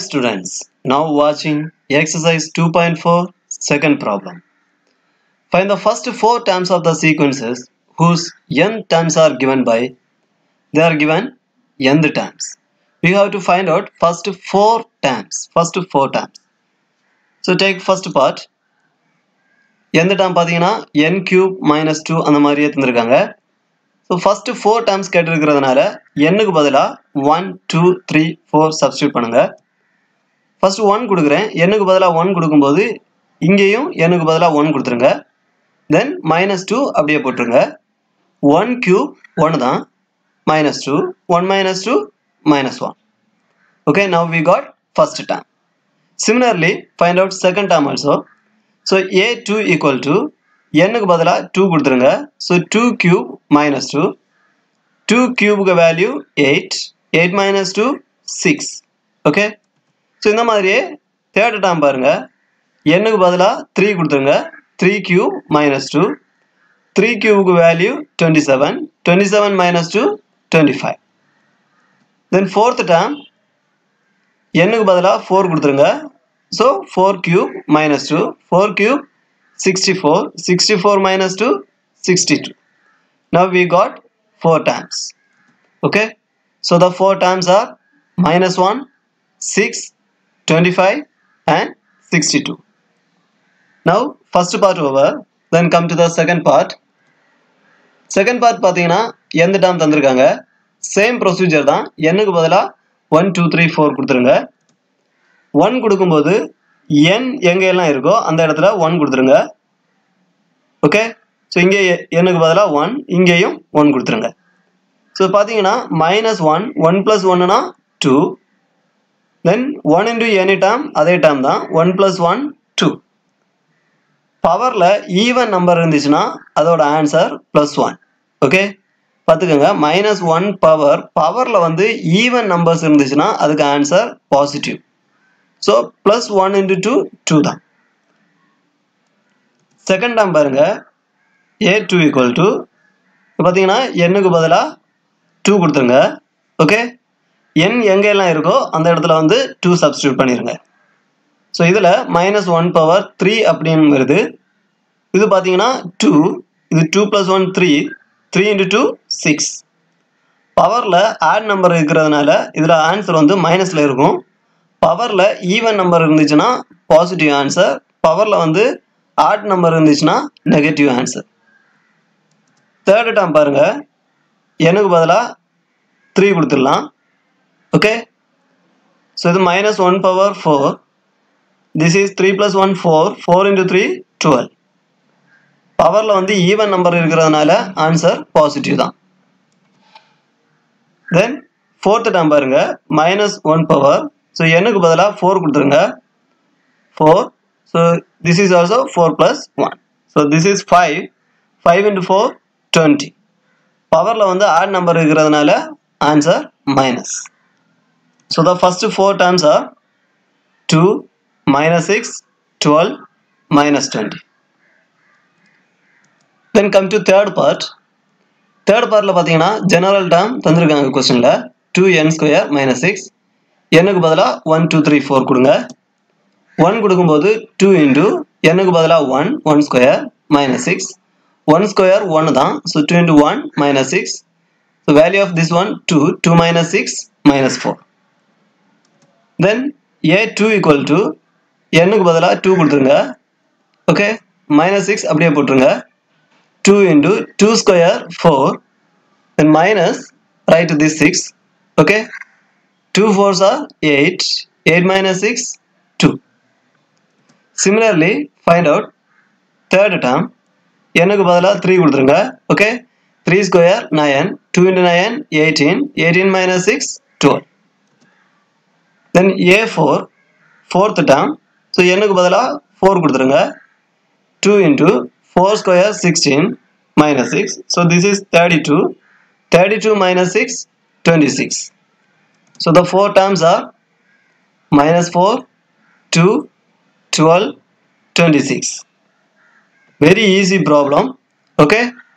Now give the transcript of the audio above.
students, now watching exercise 2.4 second problem. Find the first four terms of the sequences whose n terms are given by, they are given nth terms. We have to find out first four terms, first four terms. So take first part. எந்த term பார்த்தீங்கன்னா n cube minus two அந்த மாதிரியே தந்திருக்காங்க so first four terms கேட்டிருக்கிறதுனால எண்ணுக்கு பதிலாக one two three four substitute பண்ணுங்கள் first one கொடுக்குறேன் எண்ணுக்கு பதிலாக ஒன் கொடுக்கும்போது இங்கேயும் எண்ணுக்கு பதிலாக ஒன் கொடுத்துருங்க தென் மைனஸ் டூ அப்படியே போட்டுருங்க ஒன் கியூப் ஒன்று தான் minus two one minus two minus one okay now we got first term similarly find out second term also so A two equal to எண்ணுக்கு பதிலாக டூ கொடுத்துருங்க so two cube minus two two கியூபுக்கு value eight eight minus two six okay so இந்த மாதிரியே third term பாருங்க எண்ணுக்கு பதிலாக three கொடுத்துருங்க three cube minus two three கியூபுக்கு value twenty seven twenty seven minus two twenty five then fourth term எண்ணுக்கு பதிலாக ஃபோர் கொடுத்துருங்க so four cube minus two four cube sixty four sixty four minus two sixty two now we got four terms okay so the four terms are minus one six twenty five and sixty two now first part over then come to the second part second part பார்த்தீங்கன்னா எந்த term தந்திருக்காங்க same procedure தான் எண்ணுக்கு பதிலாக one two three four கொடுத்துருங்க one கொடுக்கும்போது என் எங்கெல்லாம் இருக்கோ அந்த இடத்துல ஒன் கொடுத்துருங்க ஓகே ஸோ இங்கே எண்ணுக்கு பதிலாக ஒன் இங்கேயும் ஒன் கொடுத்துருங்க ஸோ பார்த்தீங்கன்னா மைனஸ் ஒன் ஒன் ப்ளஸ் ஒன்னுனா two then one into any term அதே டேம் தான் ஒன் ப்ளஸ் ஒன் டூ பவரில் ஈவன் நம்பர் இருந்துச்சுன்னா அதோட ஆன்சர் ப்ளஸ் ஒன் ஓகே பார்த்துக்கோங்க மைனஸ் ஒன் பவர் பவரில் வந்து ஈவன் நம்பர்ஸ் இருந்துச்சுன்னா அதுக்கு answer positive so plus one into two two தான் செகண்ட் டேம் பாருங்க ஏ டூ ஈக்குவல் டு பார்த்தீங்கன்னா எண்ணுக்கு பதிலாக டூ கொடுத்துருங்க ஓகே என் எங்கெல்லாம் இருக்கோ அந்த இடத்துல வந்து டூ சப்ஸ்டியூட் பண்ணிடுங்க ஸோ இதில் மைனஸ் ஒன் பவர் த்ரீ அப்படின்னு வருது இது பார்த்தீங்கன்னா டூ இது two plus one three three into two six பவரில் ஆட் நம்பர் இருக்கிறதுனால இதில் ஆன்சர் வந்து மைனஸில் இருக்கும் பவரில் ஈவன் நம்பர் இருந்துச்சுன்னா பாசிட்டிவ் ஆன்சர் பவரில் வந்து ஆட் நம்பர் இருந்துச்சுன்னா நெகட்டிவ் ஆன்சர் தேர்டு டைம் பாருங்க எனக்கு பதிலாக த்ரீ கொடுத்துடலாம் ஓகே ஸோ இது minus one power four this is three plus one four four into three twelve பவரில் வந்து ஈவன் நம்பர் இருக்கிறதுனால ஆன்சர் பாசிட்டிவ் தான் தென் ஃபோர்த்து டைம் பாருங்க மைனஸ் ஒன் பவர் ஸோ எண்ணுக்கு பதிலாக ஃபோர் கொடுத்துருங்க four so this is also four plus one so this is five five into four twenty பவரில் வந்து ஆட் நம்பர் இருக்கிறதுனால answer minus so the first four terms are two minus six twelve minus twenty then come to third part third பார்ட்டில் பார்த்தீங்கன்னா general term தந்திருக்காங்க கொஸ்டினில் two n square minus six எண்ணுக்கு பதிலாக one two three four கொடுங்க one கொடுக்கும்போது two into எண்ணுக்கு பதிலாக one one square minus six one square ஒன்று தான் so two into one minus six so value of this one two two minus six minus four then a two equal to எண்ணுக்கு பதிலாக two கொடுத்துருங்க okay minus six அப்படியே போட்டுருங்க two into two square four then minus right this six okay 2 4s are 8. 8 minus 6, 2. Similarly, find out third term. எனக்கு பதிலாக three கொடுத்துருங்க okay three square nine two into nine eighteen eighteen minus six twelve then a four fourth term so எனக்கு பதிலாக four கொடுத்துருங்க two into four square sixteen minus six so this is thirty two thirty two minus six twenty six So the four terms are minus 4, 2, 12, 26. Very easy problem. Okay.